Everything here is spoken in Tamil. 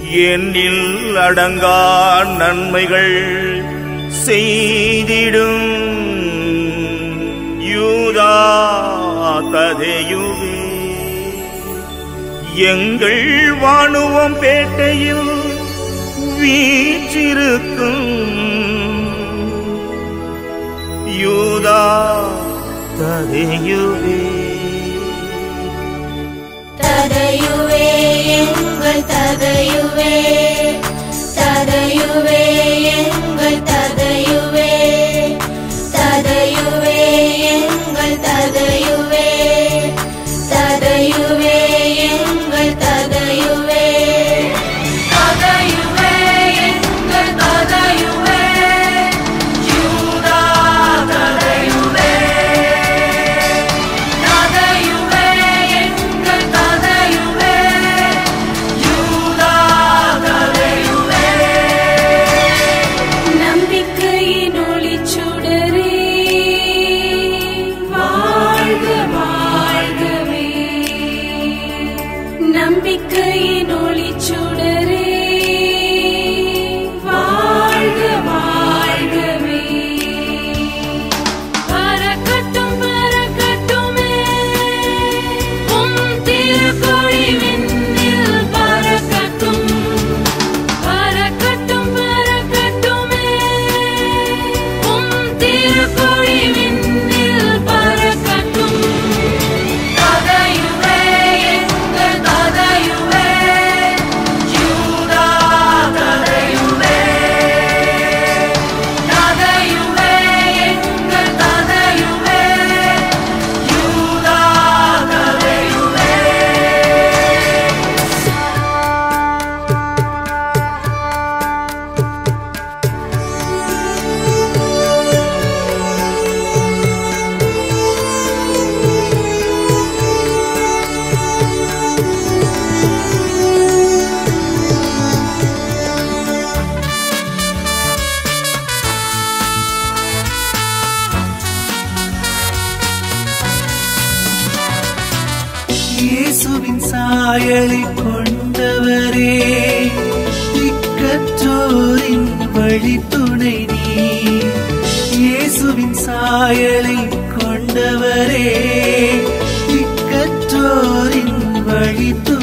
என்னில் அடங்கா நன்மைகள் செய்திடும் யூதா ததையுவே எங்கள் வானுவம் பேட்டையில் வீற்றிருக்கும் யூதா ததையுவே ததையுவே எங்கள் ததையுவே ததையுவே எங்கள் ததையுவே ததையுவே எங்கள் ததையுவே ததையுவே எங்கள் ததையுவே ததையுவே எங்கள் ததையுவே யூதா ததையுவே ததையுவே எங்கள் ததையுவே யூதா ததையுவே நம்பிக்கையின் ஒளிச்சுடரே வாழ்க வாழ்கவே நம்பிக்கையின் ஒளிச்சுடரே வாழ்க வாழ்கவே பறக்கட்டும் பறக்கட்டுமே உம் திருக்கொடி விண்ணில் பறக்கட்டும் பறக்கட்டும் பறக்கட்டுமே உம் திருக்கொடி விண்ணில் பறக்கட்டும் ததையுவே எங்கள் ததையுவே யூதா ததையுவே ததையுவே எங்கள் ததையுவே யூதா ததையுவே இயேசுவின் சாயலை கொண்டவரே திக்கற்றோரின் வழித்துணை நீ இயேசுவின் சாயலை கொண்டவரே திக்கற்றோரின் வழித்துணை